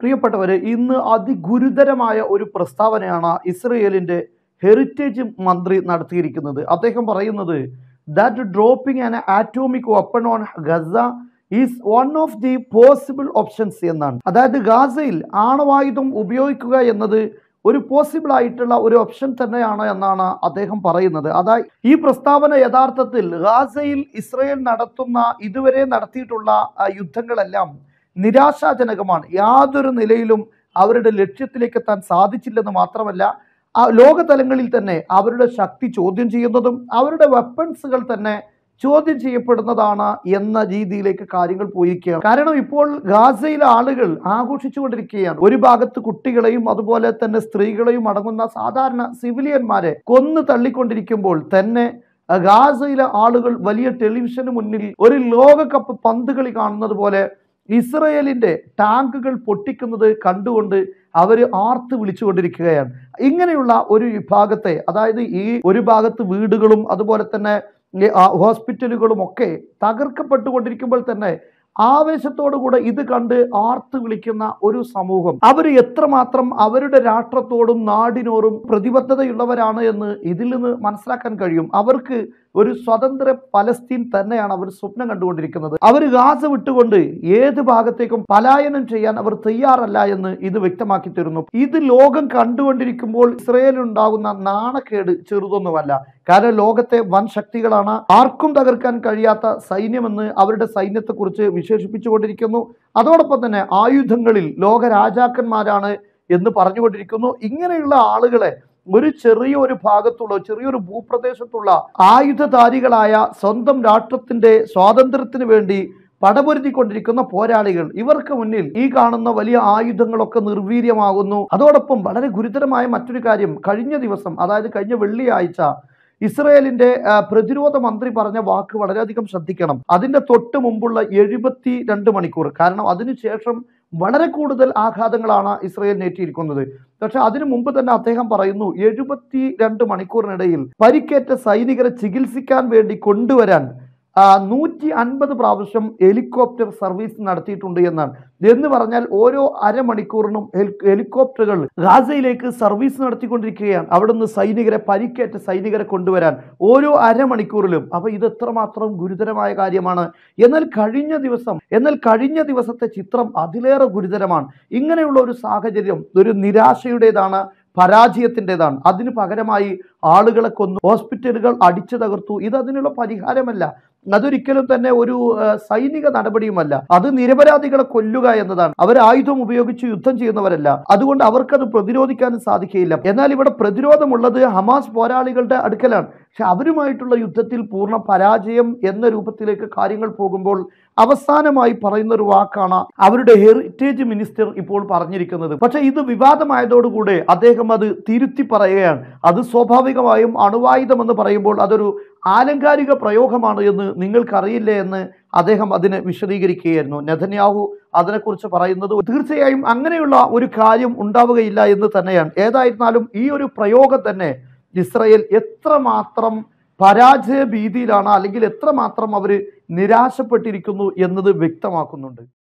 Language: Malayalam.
പ്രിയപ്പെട്ടവരെ ഇന്ന് അതിഗുരുതരമായ ഒരു പ്രസ്താവനയാണ് ഇസ്രയേലിന്റെ ഹെറിറ്റേജ് മന്ത്രി നടത്തിയിരിക്കുന്നത് അദ്ദേഹം പറയുന്നത് that dropping an atomic weapon on Gaza is one of the possible options എന്നാണ് അതായത് ഗാസയിൽ ആണവായുധം ഉപയോഗിക്കുക എന്നത് ഒരു പോസിബിൾ ആയിട്ടുള്ള ഒരു ഓപ്ഷൻ തന്നെയാണ് എന്നാണ് അദ്ദേഹം പറയുന്നത് അതായത് ഈ പ്രസ്താവന യഥാർത്ഥത്തിൽ ഗാസയിൽ ഇസ്രയേൽ നടത്തുന്ന ഇതുവരെ നടത്തിയിട്ടുള്ള ആ, യുദ്ധങ്ങളെല്ലാം നിരാശാജനകമാണ് യാതൊരു നിലയിലും അവരുടെ ലക്ഷ്യത്തിലേക്ക് എത്താൻ സാധിച്ചില്ലെന്ന് മാത്രമല്ല ആ ലോകതലങ്ങളിൽ തന്നെ അവരുടെ ശക്തി ചോദ്യം ചെയ്യുന്നതും അവരുടെ വെപ്പൺസുകൾ തന്നെ ചോദ്യം ചെയ്യപ്പെടുന്നതാണ് എന്ന രീതിയിലേക്ക് കാര്യങ്ങൾ പോയിരിക്കുകയാണ് കാരണം ഇപ്പോൾ ഗാസയിലെ ആളുകൾ ആഘോഷിച്ചുകൊണ്ടിരിക്കുകയാണ് ഒരു ഭാഗത്ത് കുട്ടികളെയും അതുപോലെ തന്നെ സ്ത്രീകളെയും അടങ്ങുന്ന സാധാരണ സിവിലിയന്മാരെ കൊന്നു തള്ളിക്കൊണ്ടിരിക്കുമ്പോൾ തന്നെ അഹ് ഗാസയിലെ ആളുകൾ വലിയ ടെലിവിഷന് മുന്നിൽ ഒരു ലോകകപ്പ് പന്ത് കളി കാണുന്നത് പോലെ ഇസ്രയേലിന്റെ ടാങ്കുകൾ പൊട്ടിക്കുന്നത് കണ്ടുകൊണ്ട് അവർ ആർത്ത് വിളിച്ചുകൊണ്ടിരിക്കുകയാണ് ഇങ്ങനെയുള്ള ഒരു വിഭാഗത്തെ അതായത് ഈ ഒരു ഭാഗത്ത് വീടുകളും അതുപോലെ തന്നെ ഈ, ആ, ഹോസ്പിറ്റലുകളും ഒക്കെ തകർക്കപ്പെട്ടുകൊണ്ടിരിക്കുമ്പോൾ തന്നെ ആവേശത്തോടു കൂടെ ഇത് കണ്ട് ആർത്ത് വിളിക്കുന്ന ഒരു സമൂഹം അവർ എത്രമാത്രം അവരുടെ രാഷ്ട്രത്തോടും നാടിനോടും പ്രതിബദ്ധതയുള്ളവരാണ് എന്ന് ഇതിൽ നിന്ന് മനസ്സിലാക്കാൻ കഴിയും അവർക്ക് ഒരു സ്വതന്ത്ര പലസ്തീൻ തന്നെയാണ് അവർ സ്വപ്നം കണ്ടുകൊണ്ടിരിക്കുന്നത് അവർ ഗാസ വിട്ടുകൊണ്ട് ഏത് ഭാഗത്തേക്കും പലായനം ചെയ്യാൻ അവർ തയ്യാറല്ല എന്ന് ഇത് വ്യക്തമാക്കി തരുന്നു ഇത് ലോകം കണ്ടുകൊണ്ടിരിക്കുമ്പോൾ ഇസ്രയേലിൽ ഉണ്ടാകുന്ന നാണക്കേട് ചെറുതൊന്നുമല്ല കാരണം ലോകത്തെ വൻ ശക്തികളാണ് ആർക്കും തകർക്കാൻ കഴിയാത്ത സൈന്യമെന്ന് അവരുടെ സൈന്യത്തെക്കുറിച്ച് വിശേഷിപ്പിച്ചുകൊണ്ടിരിക്കുന്നു അതോടൊപ്പം തന്നെ ആയുധങ്ങളിൽ ലോക രാജാക്കന്മാരാണ് എന്ന് പറഞ്ഞുകൊണ്ടിരിക്കുന്നു ഇങ്ങനെയുള്ള ആളുകളെ ഒരു ചെറിയ ഒരു ഭാഗത്തുള്ള ചെറിയൊരു ഭൂപ്രദേശത്തുള്ള ആയുധധാരികളായ സ്വന്തം രാഷ്ട്രത്തിന്റെ സ്വാതന്ത്ര്യത്തിന് വേണ്ടി പടപൊരുതിക്കൊണ്ടിരിക്കുന്ന പോരാളികൾ ഇവർക്ക് മുന്നിൽ ഈ കാണുന്ന വലിയ ആയുധങ്ങളൊക്കെ നിർവീര്യമാകുന്നു അതോടൊപ്പം വളരെ ഗുരുതരമായ മറ്റൊരു കാര്യം കഴിഞ്ഞ ദിവസം അതായത് കഴിഞ്ഞ വെള്ളിയാഴ്ച ഇസ്രയേലിന്റെ ആ, പ്രതിരോധ മന്ത്രി പറഞ്ഞ വാക്ക് വളരെയധികം ശ്രദ്ധിക്കണം അതിന്റെ തൊട്ട് മുമ്പുള്ള എഴുപത്തി രണ്ട് മണിക്കൂർ കാരണം അതിനുശേഷം വളരെ കൂടുതൽ ആഘാതങ്ങളാണ് ഇസ്രയേൽ നേറ്റിയിരിക്കുന്നത് പക്ഷെ അതിനു മുമ്പ് തന്നെ അദ്ദേഹം പറയുന്നു എഴുപത്തി രണ്ട് മണിക്കൂറിനിടയിൽ പരിക്കേറ്റ സൈനികരെ ചികിത്സിക്കാൻ വേണ്ടി കൊണ്ടുവരാൻ നൂറ്റി അൻപത് പ്രാവശ്യം ഹെലികോപ്റ്റർ സർവീസ് നടത്തിയിട്ടുണ്ട് എന്നാണ് എന്ന് പറഞ്ഞാൽ ഓരോ അരമണിക്കൂറിനും ഹെൽ- ഹെലികോപ്റ്ററുകൾ ഗാസയിലേക്ക് സർവീസ് നടത്തിക്കൊണ്ടിരിക്കുകയാണ് അവിടുന്ന് സൈനികരെ പരിക്കേറ്റ സൈനികരെ കൊണ്ടുവരാൻ ഓരോ അരമണിക്കൂറിലും അപ്പൊ ഇത് എത്രമാത്രം ഗുരുതരമായ കാര്യമാണ് എന്നാൽ കഴിഞ്ഞ ദിവസം എന്നാൽ കഴിഞ്ഞ ദിവസത്തെ ചിത്രം അതിലേറെ ഗുരുതരമാണ് ഇങ്ങനെയുള്ള ഒരു സാഹചര്യം ഒരു നിരാശയുടേതാണ് പരാജയത്തിൻ്റെതാണ് അതിന് പകരമായി ആളുകളെ കൊന്നു ഹോസ്പിറ്റലുകൾ അടിച്ചു തകർത്തു ഇത് അതിനുള്ള പരിഹാരമല്ല അതൊരിക്കലും തന്നെ ഒരു ആ, സൈനിക നടപടിയുമല്ല അത് നിരപരാധികളെ കൊല്ലുക എന്നതാണ് അവർ ആയുധം ഉപയോഗിച്ച് യുദ്ധം ചെയ്യുന്നവരല്ല അതുകൊണ്ട് അവർക്കത് പ്രതിരോധിക്കാനും സാധിക്കുകയില്ല എന്നാൽ ഇവിടെ പ്രതിരോധമുള്ളത് ഹമാസ് പോരാളികളുടെ അടുക്കലാണ് പക്ഷെ അവരുമായിട്ടുള്ള യുദ്ധത്തിൽ പൂർണ്ണ പരാജയം എന്ന രൂപത്തിലേക്ക് കാര്യങ്ങൾ പോകുമ്പോൾ അവസാനമായി പറയുന്ന ഒരു വാക്കാണ് അവരുടെ ഹെറിറ്റേജ് മിനിസ്റ്റർ ഇപ്പോൾ പറഞ്ഞിരിക്കുന്നത് പക്ഷെ ഇത് വിവാദമായതോടുകൂടെ അദ്ദേഹം അത് തിരുത്തി പറയുകയാണ് അത് സ്വാഭാവികമായും അണുവായുധം എന്ന് പറയുമ്പോൾ അതൊരു ആലങ്കാരിക പ്രയോഗമാണ് എന്ന് നിങ്ങൾക്കറിയില്ലേ എന്ന് അദ്ദേഹം അതിനെ വിശദീകരിക്കുകയായിരുന്നു നെതന്യാഹു അതിനെക്കുറിച്ച് പറയുന്നത് തീർച്ചയായും അങ്ങനെയുള്ള ഒരു കാര്യം ഉണ്ടാവുകയില്ല എന്ന് തന്നെയാണ് ഏതായിരുന്നാലും ഈ ഒരു പ്രയോഗം തന്നെ ഇസ്രയേൽ എത്രമാത്രം പരാജയ ഭീതിയിലാണ് അല്ലെങ്കിൽ എത്രമാത്രം അവർ നിരാശപ്പെട്ടിരിക്കുന്നു എന്നത് വ്യക്തമാക്കുന്നുണ്ട്